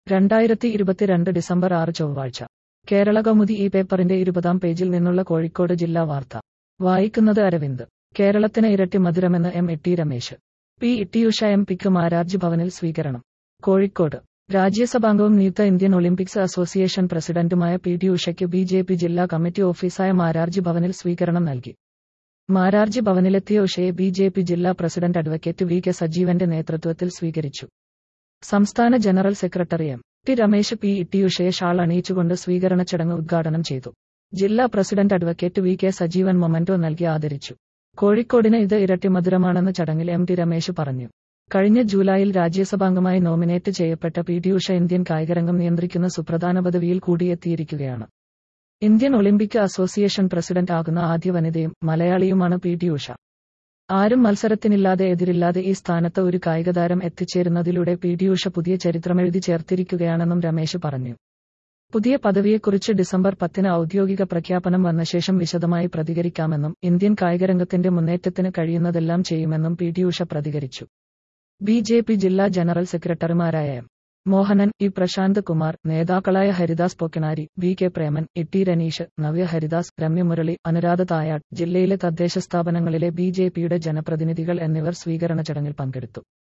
രണ്ടായിരത്തി ഇരുപത്തിരണ്ട് ഡിസംബർ ആറ് ചൊവ്വാഴ്ച കേരള കൗമുദി ഈ പേപ്പറിന്റെ ഇരുപതാം പേജിൽ നിന്നുള്ള കോഴിക്കോട് ജില്ലാ വാർത്ത വായിക്കുന്നത് അരവിന്ദ് കേരളത്തിന് ഇരട്ടി മധുരമെന്ന് എം ഇട്ടി രമേശ് പി ഇട്ടിയുഷ എം പിക്ക് മാരാർജി ഭവനിൽ സ്വീകരണം കോഴിക്കോട് രാജ്യസഭാംഗവും നിയുക്ത ഇന്ത്യൻ ഒളിമ്പിക്സ് അസോസിയേഷൻ പ്രസിഡന്റുമായ പി ടി ഉഷയ്ക്ക് ബി ജെ പി ജില്ലാ കമ്മിറ്റി ഓഫീസായ മാരാർജി ഭവനിൽ സ്വീകരണം നൽകി മാരാർജി ഭവനിലെത്തിയ ഉഷയെ ബി ജെ പി ജില്ലാ പ്രസിഡന്റ് അഡ്വക്കേറ്റ് വി കെ സജീവന്റെ നേതൃത്വത്തിൽ സ്വീകരിച്ചു സംസ്ഥാന general secretary M T Ramesh P ഇട്ടിയുഷയെ ഷാൾ അണിയിച്ചുകൊണ്ട് സ്വീകരണ ചടങ്ങ് ഉദ്ഘാടനം ചെയ്തു ജില്ലാ president advocate V K Sajeevan memento നൽകി ആദരിച്ചു കോഴിക്കോടിന് ഇത് ഇരട്ടി മധുരമാണെന്ന് ചടങ്ങിൽ എം ടി രമേശ് പറഞ്ഞു കഴിഞ്ഞ ജൂലൈയിൽ രാജ്യസഭാംഗമായി നോമിനേറ്റ് ചെയ്യപ്പെട്ട പി ടി ഉഷ ഇന്ത്യൻ കായികരംഗം നിയന്ത്രിക്കുന്ന സുപ്രധാന പദവിയിൽ കൂടിയെത്തിയിരിക്കുകയാണ് ഇന്ത്യൻ ഒളിമ്പിക് അസോസിയേഷൻ പ്രസിഡന്റ് ആകുന്ന ആദ്യ വനിതയും മലയാളിയുമാണ് പി ടി ഉഷ ആരും മത്സരത്തിനില്ലാതെ എതിരില്ലാതെ ഈ സ്ഥാനത്ത് ഒരു കായികതാരം എത്തിച്ചേരുന്നതിലൂടെ പി ടി ഉഷ പുതിയ ചരിത്രമെഴുതി ചേർത്തിരിക്കുകയാണെന്നും രമേശ് പറഞ്ഞു പുതിയ പദവിയെക്കുറിച്ച് ഡിസംബർ പത്തിന് ഔദ്യോഗിക പ്രഖ്യാപനം വന്ന ശേഷം വിശദമായി പ്രതികരിക്കാമെന്നും ഇന്ത്യൻ കായികരംഗത്തിന്റെ മുന്നേറ്റത്തിന് കഴിയുന്നതെല്ലാം ചെയ്യുമെന്നും പി ടി ഉഷ പ്രതികരിച്ചു ബി ജെ പി ജില്ലാ ജനറൽ സെക്രട്ടറിമാരായ എം മോഹനൻ ഇ പ്രശാന്ത് കുമാർ നേതാക്കളായ Haridas Pokkinari V K Preman T Ranish Navya Haridas Ramya Murali Anuradha Thayat ജില്ലയിലെ തദ്ദേശ സ്ഥാപനങ്ങളിലെ ബി ജെ പിയുടെ ജനപ്രതിനിധികൾ എന്നിവർ സ്വീകരണ ചടങ്ങിൽ പങ്കെടുത്തു